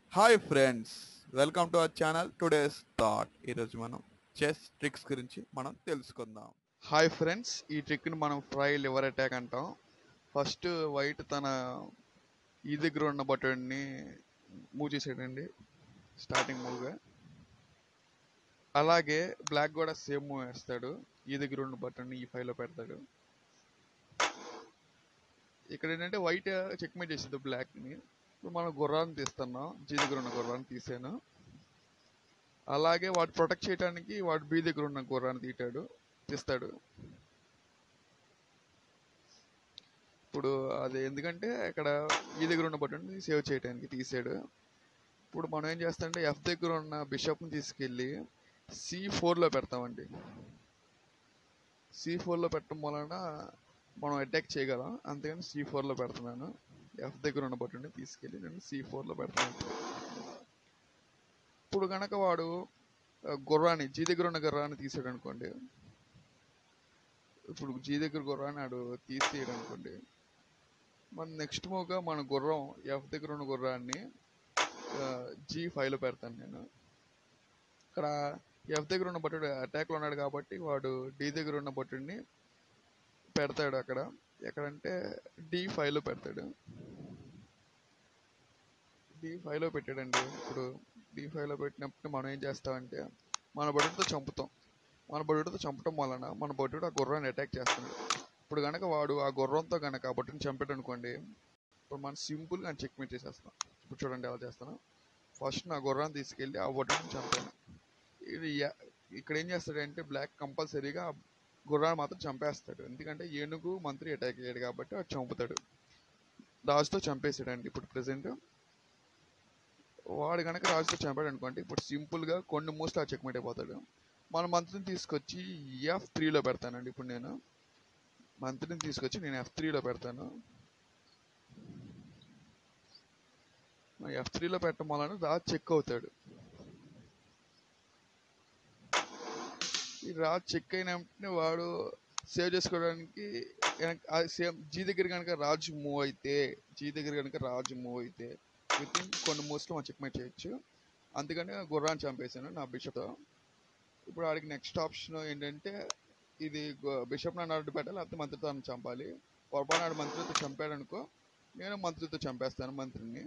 hi friends welcome to our channel today's thought ఈరోజు మనం chess tricks గురించి మనం తెలుసుకుందాం హాయ్ ఫ్రెండ్స్ ఈ ట్రిక్ని మనం ఫ్రై లివర్ అటాక్ అంటాం ఫస్ట్ వైట్ తన ఈ దగ్గర ఉన్న బటన్ని మూవ్ చేసాడండి స్టార్టింగ్ మూవ్గా అలాగే బ్లాక్ కూడా సేమ్ మూవ్ వేస్తాడు ఈ దగ్గర ఉన్న బటన్ని ఈ ఫైవ్లో పెడతాడు ఇక్కడ ఏంటంటే వైట్ చెక్మేట్ చేసేది బ్లాక్ని ఇప్పుడు మనం గుర్రాన్ని తీస్తున్నాం జీ దగ్గర ఉన్న గుర్రాన్ని తీసాను అలాగే వాడు ప్రొటెక్ట్ చేయడానికి వాడు బీ దగ్గర ఉన్న గుర్రాన్ని తీటాడు తీస్తాడు ఇప్పుడు అది ఎందుకంటే ఇక్కడ ఈ దగ్గర ఉన్న బటన్ని సేవ్ చేయడానికి తీసాడు ఇప్పుడు మనం ఏం చేస్తామంటే ఎఫ్ దగ్గర ఉన్న బిషప్ని తీసుకెళ్ళి సి ఫోర్లో పెడతామండి సి ఫోర్లో పెట్టడం వలన మనం అటాక్ చేయగలం అంతేగాని సి ఫోర్లో పెడుతున్నాను ఎఫ్ దగ్గర ఉన్న బటన్ని తీసుకెళ్ళి నేను సి ఫోర్లో పెడతాను ఇప్పుడు కనుక వాడు ఆ, గుర్రాన్ని జీ దగ్గర ఉన్న గుర్రాన్ని తీసాడు అనుకోండి ఇప్పుడు జీ దగ్గర గుర్రాన్ని ఆడు తీసేయడు అనుకోండి మన నెక్స్ట్ మూవ్గా మన గుర్రం ఎఫ్ దగ్గర ఉన్న గుర్రాన్ని జీ ఫైవ్లో పెడతాను నేను ఇక్కడ ఎఫ్ దగ్గర ఉన్న బట్టుడు అటాక్లో ఉన్నాడు కాబట్టి వాడు డి దగ్గర ఉన్న బట్టుడిని పెడతాడు అక్కడ ఎక్కడంటే డి ఫైవ్లో పెడతాడు డి ఫైవ్లో పెట్టాడండి ఇప్పుడు డి ఫైవ్లో పెట్టినప్పుడు మనం ఏం చేస్తామంటే మన బడుతో చంపుతాం మన బడుతో చంపటం వలన మన బడుడు ఆ గుర్రాన్ని అటాక్ చేస్తున్నాడు ఇప్పుడు కనుక వాడు ఆ గుర్రంతో కనుక ఆ బట్టుని చంపాడు అనుకోండి ఇప్పుడు మనం సింపుల్గా చెక్ మీట్ చేసేస్తాం ఇప్పుడు చూడండి ఎలా చేస్తాను ఫస్ట్ నా గుర్రాన్ని తీసుకెళ్ళి ఆ బట్టుని చంపాను ఇది యా- ఇక్కడ ఏం చేస్తాడంటే బ్లాక్ కంపల్సరీగా ఆ గుర్రాన్ని మాత్రం చంపేస్తాడు ఎందుకంటే ఏనుగు మంత్రి అటాక్ అయ్యాడు కాబట్టి వాడు చంపుతాడు రాజుతో చంపేసాడండి ఇప్పుడు ప్రెసెంట్ వాడు కనుక రాజుతో చంపాడు అనుకోండి ఇప్పుడు సింపుల్గా కొన్ని మూస్తా చెక్మేట్ అయిపోతాడు మన మంత్రిని తీసుకొచ్చి ఎఫ్ త్రీలో పెడతానండి ఇప్పుడు నేను మంత్రిని తీసుకొచ్చి నేను ఎఫ్ త్రీలో పెడతాను ఎఫ్ త్రీలో పెట్టడం వలన రాజు చెక్ అవుతాడు ఈ రాజు చెక్ అయిన వెంటనే వాడు సేవ్ చేసుకోవడానికి సేమ్ జీ దగ్గర కనుక రాజు మూవ్ అయితే జీ దగ్గర కనుక రాజు మూవ్ అయితే విత్ ఇన్ కొన్ని మూవ్స్లో మనం చెక్మేట్ చేయొచ్చు అందుకని గుర్రాన్ని చంపేశాను నా బిషప్తో ఇప్పుడు వాడికి నెక్స్ట్ ఆప్షన్ ఏంటంటే ఇది బిషప్ నన్ను అడ్డు పెట్టాలి లేకపోతే మంత్రితో నన్ను చంపాలి పొరపాటు నాడు మంత్రితో చంపాడు అనుకో నేను మంత్రితో చంపేస్తాను మంత్రిని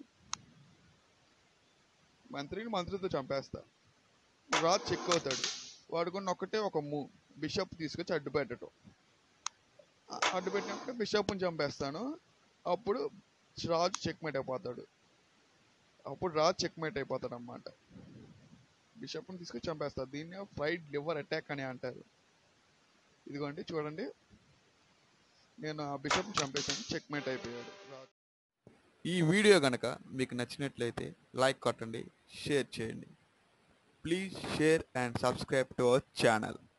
మంత్రిని మంత్రితో చంపేస్తా రాజు చెక్ అవుతాడు వాడుకున్న ఒక్కటే ఒక మూవ్ బిషప్ తీసుకొచ్చి అడ్డు పెట్టడం ఆ అడ్డు పెట్టినప్పుడు బిషప్ని చంపేస్తాను అప్పుడు రాజు చెక్మేట్ అయిపోతాడు అప్పుడు రాజు చెక్మేట్ అయిపోతాడు అన్నమాట బిషప్ని తీసుకొచ్చి చంపేస్తారు దీన్ని ఫ్రైడ్ లివర్ అటాక్ అని అంటారు ఇదిగోండి చూడండి నేను ఆ బిషప్ని చంపేశాను చెక్మేట్ అయిపోయాడు రాజు ఈ వీడియో గనక మీకు నచ్చినట్లయితే లైక్ కొట్టండి షేర్ చేయండి please share and subscribe to our channel